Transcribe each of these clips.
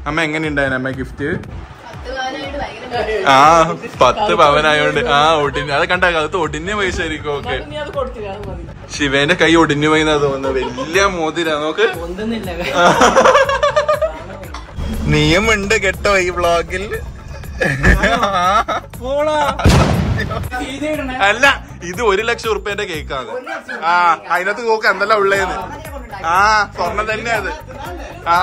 അമ്മ എങ്ങനെയുണ്ടായിരുന്നു അമ്മ ഗിഫ്റ്റ് പത്ത് പവനായിട്ട് ഭയങ്കര ആ പത്ത് പവനായോണ്ട് ആ ഒടിഞ്ഞ് അത് കണ്ട അകത്ത് ഒടിഞ്ഞ പൈസ ആയിരിക്കും ഓക്കെ നീ അത് കൊടുത്തില്ല അത് മതി ശിവേന്റെ കൈ ഒടിഞ്ഞു പോയി എന്നാ തോന്നുന്നത് വലിയ മോതിര നോക്ക് ഒന്നുന്നില്ല നിയമുണ്ട് കേട്ടോ ഈ വ്ളോഗിൽ അല്ല ഇത് ഒരു ലക്ഷം ഉറുപ്പ്യന്റെ കേക്കാണ് ആ അതിനകത്ത് നോക്ക് എന്തെല്ലാം ഉള്ളേന്ന് ആ സ്വർണം തന്നെ അത് ആ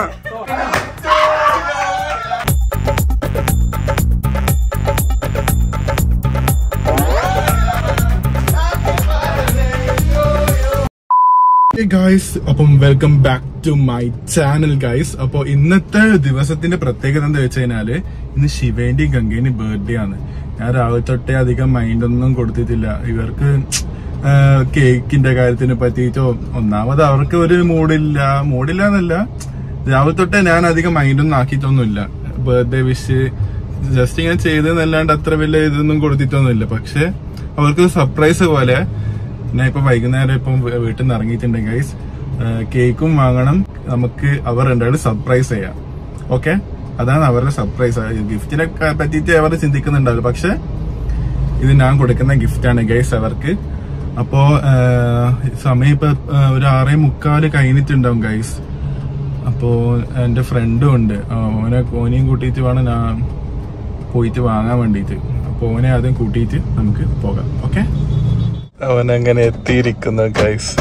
ഗായ്സ് അപ്പം welcome back to my channel guys അപ്പൊ ഇന്നത്തെ ദിവസത്തിന്റെ പ്രത്യേകത എന്താ വെച്ച് കഴിഞ്ഞാല് ഇന്ന് ശിവേന്റെയും ഗംഗേന്റെയും ബർത്ത്ഡേ ആണ് ഞാൻ രാവിലെ തൊട്ടേ അധികം മൈൻഡ് ഒന്നും കൊടുത്തിട്ടില്ല ഇവർക്ക് ആ, കേക്കിന്റെ കാര്യത്തിനെ പറ്റിയിട്ടോ ഒന്നാമത് അവർക്ക് ഒരു മൂഡില്ല മൂഡില്ല എന്നല്ല രാവിലെ തൊട്ടേ ഞാൻ അധികം മൈൻഡൊന്നും ആക്കിയിട്ടൊന്നുമില്ല ബർത്ത്ഡേ വിഷ് ജസ്റ്റ് ഇങ്ങനെ ചെയ്തെന്നല്ലാണ്ട് അത്ര വലിയ ഇതൊന്നും കൊടുത്തിട്ടൊന്നുമില്ല പക്ഷെ അവർക്ക് സർപ്രൈസ് പോലെ ഞാൻ ഇപ്പൊ വൈകുന്നേരം ഇപ്പം വീ- വീട്ടിൽ നിന്ന് ഇറങ്ങിയിട്ടുണ്ട് ഗൈസ് കേക്കും വാങ്ങണം നമുക്ക് അവർ രണ്ടാളും സർപ്രൈസ് ചെയ്യാം ഓക്കെ അതാണ് അവരുടെ സർപ്രൈസ് ഗിഫ്റ്റിനെ ക- പറ്റിയിട്ട് അവർ ചിന്തിക്കുന്നുണ്ടാവില്ല പക്ഷെ ഇത് ഞാൻ കൊടുക്കുന്ന ഗിഫ്റ്റാണ് ഗൈസ് അവർക്ക് അപ്പോ ആ, സമയം ഇപ്പൊ ആ, ഒരു ആറേ മുക്കാല് കഴിഞ്ഞിട്ടുണ്ടാവും ഗൈസ് അപ്പോ എന്റെ ഫ്രണ്ടും ഉണ്ട് ആ, ഓനെ ഓനെയും കൂട്ടിയിട്ട് വേണം ഞാൻ പോയിട്ട് വാങ്ങാൻ വേണ്ടിയിട്ട് അപ്പൊ ഓനെ ആദ്യം കൂട്ടിയിട്ട് നമുക്ക് പോകാം ഓക്കെ അവൻ അങ്ങനെ എത്തിയിരിക്കുന്നു ഗൈസ്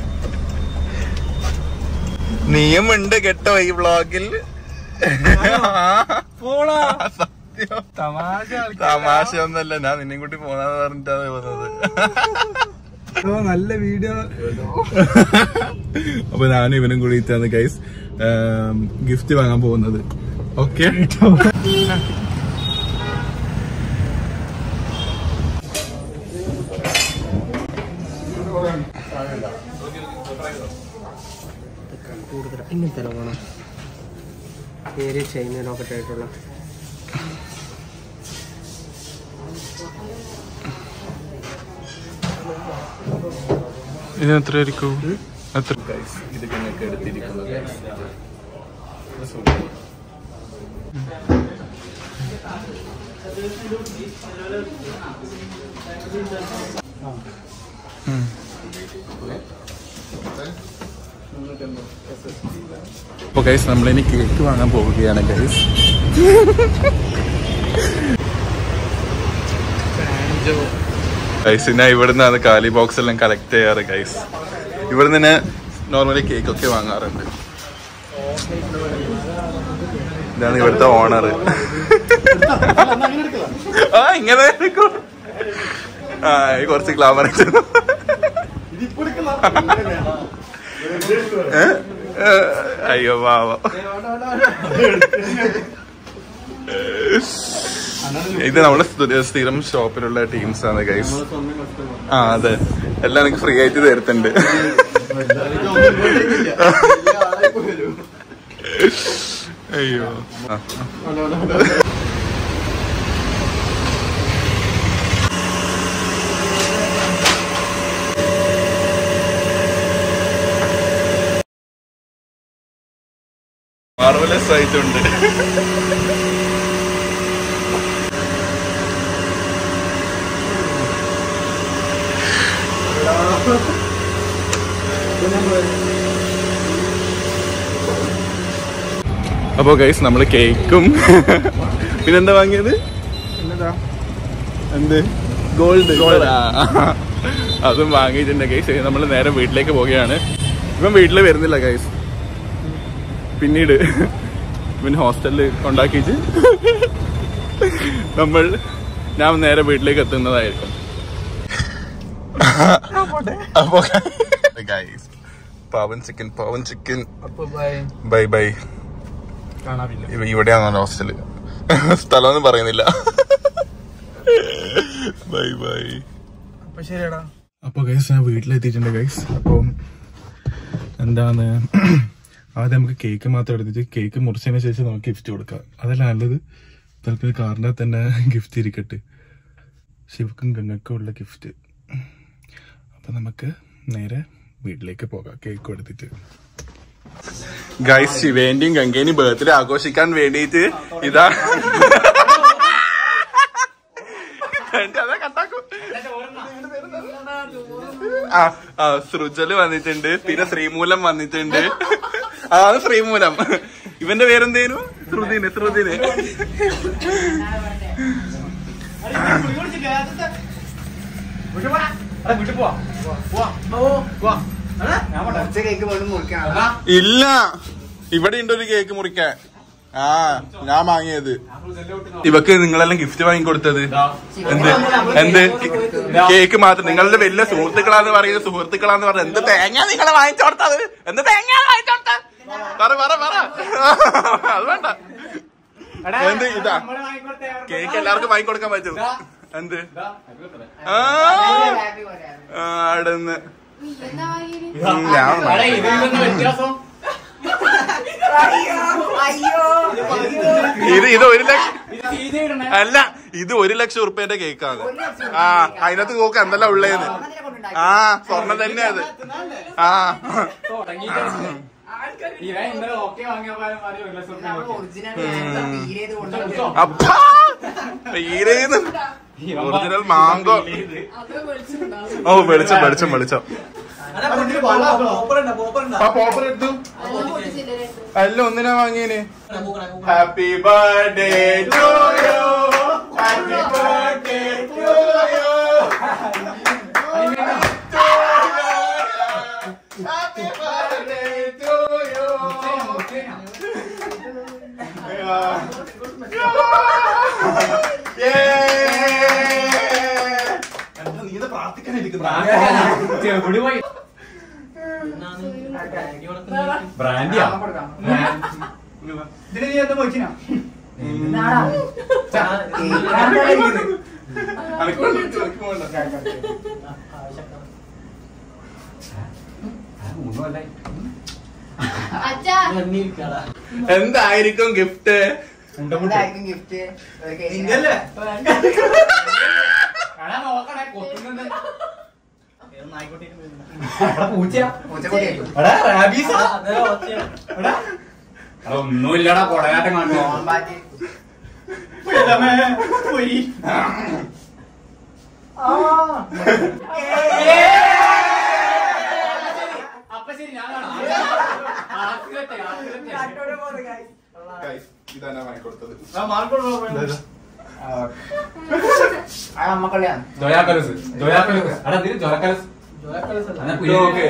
നിയമുണ്ട് കേട്ടോ ഈ വ്ളോഗിൽ തമാശ ഒന്നല്ല ഞാൻ നിന്നെയും കൂട്ടി പോന്നാന്ന് പറഞ്ഞിട്ടാണ് പോകുന്നത് നല്ല വീഡിയോ അപ്പൊ ഞാനും ഇവനും കൂടിയിട്ടാണ് ഗൈസ് ഗിഫ്റ്റ് വാങ്ങാൻ പോകുന്നത് ഓക്കെ ഇങ്ങനത്തെ വേണം പേര് ചൈന റോക്കറ്റ് ആയിട്ടുള്ള ഇതിന് എത്ര ആയിരിക്കും എത്ര ഗൈസ് ഇത് ഞങ്ങൾക്ക് എടുത്തിരിക്കുന്നത് അപ്പൊ ഗൈസ് നമ്മളിനി കേക്ക് വാങ്ങാൻ പോവുകയാണ് ഗൈസ് ഗൈസ് ഞാൻ ഇവിടുന്നാണ് കാലി ബോക്സ് എല്ലാം കളക്ട് ചെയ്യാറ് ഗൈസ് ഇവിടുന്ന് തന്നെ നോർമലി കേക്ക് ഒക്കെ വാങ്ങാറുണ്ട് ഇതാണ് ഇവിടുത്തെ ഓണർ ആ ഇങ്ങനെ എടുക്കും. ആ ഇത് കുറച്ച് ഗ്ലാമർ അയ്യോ പാവം ഇത് നമ്മുടെ സ്ഥിര- സ്ഥിരം ഷോപ്പിലുള്ള ടീംസ് ആണ് ഗൈസ് ആ അതെ എല്ലാം എനിക്ക് ഫ്രീ ആയിട്ട് തരുത്തുണ്ട് അയ്യോ ആ, ആ. മാർവലസ് ആയിട്ടുണ്ട് അപ്പൊ ഗൈസ് നമ്മള് കേക്കും പിന്നെന്താ വാങ്ങിയത് എന്ത് ഗോൾഡ് ഗോൾഡ് അതും വാങ്ങിയിട്ടുണ്ട് ഗൈസ് നമ്മൾ നേരെ വീട്ടിലേക്ക് പോവുകയാണ് ഇവൻ വീട്ടിൽ വരുന്നില്ല ഗൈസ് പിന്നീട് ഇവൻ ഹോസ്റ്റലിൽ ഉണ്ടാക്കിയിട്ട് നമ്മൾ ഞാൻ നേരെ വീട്ടിലേക്ക് എത്തുന്നതായിരിക്കും അപ്പൊ guys Pavan chicken Pavan chicken അപ്പൊ ബൈ ബൈ ബൈ കാണാറില്ല ഇവ- ഇവിടെയാണ് ഹോസ്റ്റല് സ്ഥലമൊന്നും പറയുന്നില്ല ബൈ ബൈ അപ്പൊ ശരിയടാ അപ്പൊ ഗൈസ് ഞാൻ വീട്ടിലെത്തിയിട്ടുണ്ട് ഗൈസ് അപ്പം എന്താണ് ആദ്യം നമുക്ക് കേക്ക് മാത്രം എടുത്തിട്ട് കേക്ക് മുറിച്ചതിന് ശേഷം നമുക്ക് ഗിഫ്റ്റ് കൊടുക്കാം അതല്ല നല്ലത് തൽക്കാലം കാറിന്റെ തന്നെ ഗിഫ്റ്റ് ഇരിക്കട്ടെ ശിവക്കും ഗംഗക്കും ഉള്ള ഗിഫ്റ്റ് അപ്പൊ നമുക്ക് നേരെ വീട്ടിലേക്ക് പോകാം കേക്ക് കൊടുത്തിട്ട് ഗൈസ് ശിവേന്റെയും ഗംഗേന്റെയും ബർത്ത്ഡേ ആഘോഷിക്കാൻ വേണ്ടിയിട്ട് ഇതാ വേണ്ടി അതാ കട്ടാക്കും ആ ആ സൃജല് വന്നിട്ടുണ്ട് പിന്നെ ശ്രീമൂലം വന്നിട്ടുണ്ട് ആ അത് ശ്രീമൂലം ഇവന്റെ പേരെന്തേനു ശ്രുതിന് ശ്രുതിന് കേക്ക് പോലും മുറിക്കണം ഇല്ല ഇവിടെ ഉണ്ട് ഒരു കേക്ക് മുറിക്കാൻ ആ ഞാൻ വാങ്ങിയത് ഇവക്ക് നിങ്ങളെല്ലാം ഗിഫ്റ്റ് വാങ്ങിക്കൊടുത്തത് എന്ത് എന്ത് കേക്ക് മാത്രം നിങ്ങളുടെ വലിയ സുഹൃത്തുക്കളാന്ന് പറയുന്നത് സുഹൃത്തുക്കളാന്ന് പറഞ്ഞത് എന്ത് തേങ്ങ നിങ്ങളെ വാങ്ങിച്ചു കൊടുത്തത് എന്ത് തേങ്ങ വാങ്ങിച്ചു കൊടുത്തത് പറ പറ പറ അത് വേണ്ട എന്ത് ഇതാ കേക്ക് എല്ലാവർക്കും വാങ്ങിക്കൊടുക്കാൻ പറ്റും എന്ത് ആ ആ, അവിടുന്ന് എന്താ വാങ്ങിയത്? ഉം, ഞാൻ വാങ്ങി. ഇത് ഇത് ഒരു ലക്ഷം അല്ല ഇത് ഒരു ലക്ഷം ഉറുപ്പ്യന്റെ കേക്കാണ് ആ അതിനകത്ത് നോക്ക എന്തെല്ലാം ഉള്ളേന്ന് ആ സ്വർണം തന്നെ അത് ആ അപ്പാ തീരേന്ന് ഒറിജിനൽ മാങ്കോ ഓ വെളിച്ചം വെളിച്ചം വെളിച്ചം ആ പോപ്പർ എടുത്തു അതൊന്നും പൊട്ടിച്ചില്ലല്ലേ? അല്ല ഒന്നിനാ വാങ്ങിയേന് happy birthday to you happy birthday to you happy birthday to you നീ ഇത് പ്രാർത്ഥിക്കാനിരിക്കുന്ന ബ്രാൻഡിയാ ഇതിന് നീ എന്താ പോയിച്ചിനാ അച്ഛാ എന്തായിരിക്കും ഗിഫ്റ്റ് ഗിഫ്റ്റ് നിന്റെയല്ലേ? ഒന്നുമില്ലടാ കൊടകാട്ടം കാണുമോ പോയി അപ്പൊ ശരി ഞാൻ ഇതാണ് വാങ്ങിക്കൊടുത്തത് നമ്മക്കള്ളിയാണ് ജോയാക്കലസ് ജോയാക്കലസ് അടാ എന്തിന് ജോയാക്കലസ് ഓക്കെ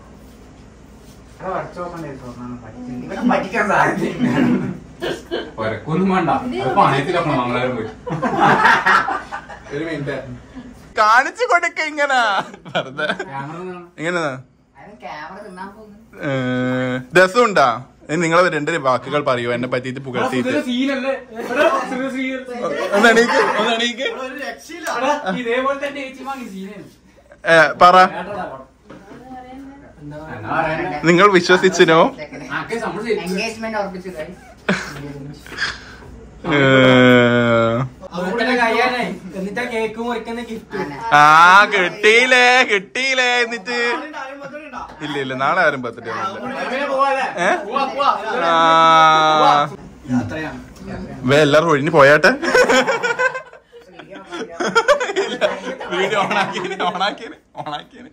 പറ്റിക്കാൻ സാധ്യത ഒരക്കൊന്നും വേണ്ട അത് പണയത്തിലൊക്കെ മംഗളാരം പോയി ഒരു മിനിറ്റ് കാണിച്ചു കൊടുക്ക ഇങ്ങനെ വെറുതെ ക്യാമറ ഇങ്ങനെ ക്യാമറ തിന്നാൻ പോകുന്നു രസമുണ്ടാ നിങ്ങൾ രണ്ട് വാക്കുകൾ പറയൂ എന്നെ പറ്റിയിട്ട് പുകഴ്ത്തിയിട്ട് സീനല്ലേ ഒന്ന് എണീക്ക് ഒന്ന് എണീക്ക് ഇതേപോലെ തന്നെ ചേച്ചി വാങ്ങി സീനാണ് ഏ, പറ നിങ്ങൾ വിശ്വസിച്ചിനോ എൻഗേജ്മെന്റ് ഉറപ്പിച്ചു guys. ഏ, എന്നിട്ടാ കേക്ക് മുറിക്കുന്ന ഗിഫ്റ്റ് ആ കിട്ടിയില്ലേ കിട്ടിയില്ലേ എന്നിട്ട് ഇല്ല ഇല്ല നാളെ ആരും ബർത്ത്ഡേ ഏ ആ വേ എല്ലാരും ഒഴിഞ്ഞു പോയാട്ടെ വീഡിയോ ഓണാക്കിന് ഓണാക്കിന് ഓണാക്കിന്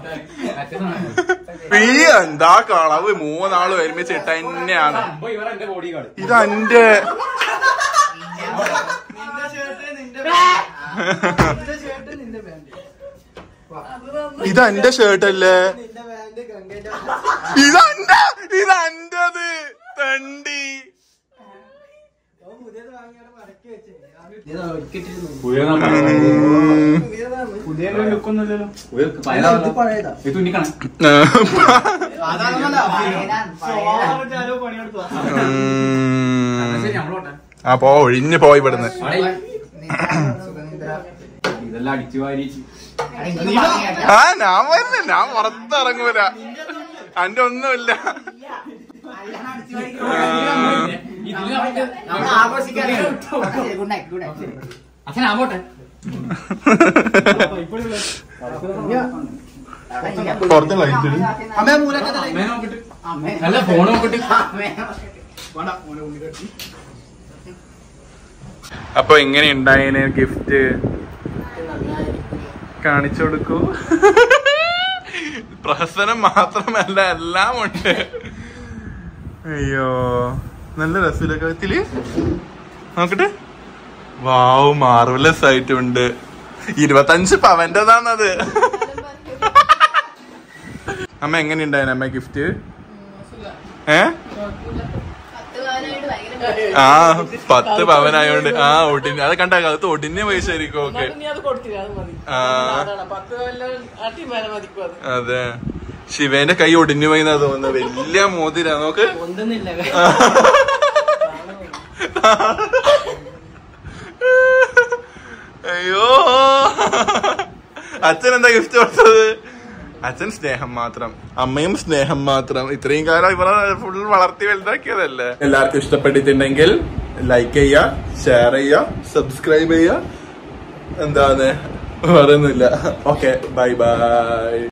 ഈ എന്താ കളവ് മൂന്നാള് ഒരുമിച്ച് ഇട്ട തന്നെയാണ് ഇവരെന്റെ ബോഡി ഗാർഡ് ഇത് എന്റെ ഇത് എന്റെ ഷർട്ട് അല്ലേ ഇതെന്റെ ഇതെന്റത് തണ്ടി ഉം. പുതിയ ലുക്കൊന്നുമില്ലല്ലോ ഇത് തുന്നിക്കണം ഉം. ശരി നമ്മളോട്ടെ ആ പോ ഒഴിഞ്ഞു പോയി ഇവിടുന്ന് ഇതെല്ലാം അടിച്ചു വാരി ആ ഞാൻ വരുന്ന ഞാൻ പുറത്തിറങ്ങൂല അന്റെ ഒന്നുമില്ല ഇതില് നമുക്ക് ആഘോഷിക്കാതെ ഗുഡ് നൈറ്റ് ഗുഡ് നൈറ്റ് അച്ഛൻ ആവട്ടെ പുറത്ത് ലൈറ്റ് അമ്മേ നോക്കിട്ട് അമ്മേ അല്ല ഫോൺ നോക്കിട്ട് അമ്മേ വേണ്ട മോനെ ഉണ്ണി കട്ടി അപ്പൊ എങ്ങനെ ഉണ്ടായേനെ ഗിഫ്റ്റ് കാണിച്ചു കൊടുക്കൂ പ്രഹസനം മാത്രമല്ല എല്ലാം ഉണ്ട് അയ്യോ നല്ല രസമില്ല കഴുത്തില് നോക്കട്ടെ വാവ് മാർവലസ് ആയിട്ടുണ്ട് ഇരുപത്തഞ്ച് പവന്റേതാണത് അമ്മ എങ്ങനെ ഉണ്ടായിരുന്നു അമ്മ ഗിഫ്റ്റ് ഏ പത്ത് പവനായിട്ട് ഭയങ്കര ആ പത്ത് പവനായോണ്ട് ആ ഒടിഞ്ഞ് അത് കണ്ട അകത്ത് ഒടിഞ്ഞ പൈസ ആയിരിക്കും ഓക്കെ നീ അത് കൊടുത്തില്ല അത് മതി ആ. അതാണ് പത്ത് കൊല്ലം ആട്ടി മേലെ മതിക്കും അത് അതെ ശിവേന്റെ കൈ ഒടിഞ്ഞു പോയി എന്നാ തോന്നുന്നത് വലിയ മോതിര നോക്ക് ഒന്നുന്നില്ല അയ്യോ അച്ഛൻ എന്താ ഗിഫ്റ്റ് കൊടുത്തത് അച്ഛൻ സ്നേഹം മാത്രം അമ്മയും സ്നേഹം മാത്രം ഇത്രയും കാലം ഇവരെ ഫുൾ വളർത്തി വലുതാക്കിയതല്ലേ എല്ലാവർക്കും ഇഷ്ടപ്പെട്ടിട്ടുണ്ടെങ്കിൽ ലൈക്ക് ചെയ്യുക ഷെയർ ചെയ്യുക സബ്സ്ക്രൈബ് ചെയ്യുക എന്താണ് പറയുന്നില്ല ഓക്കെ ബൈ ബൈ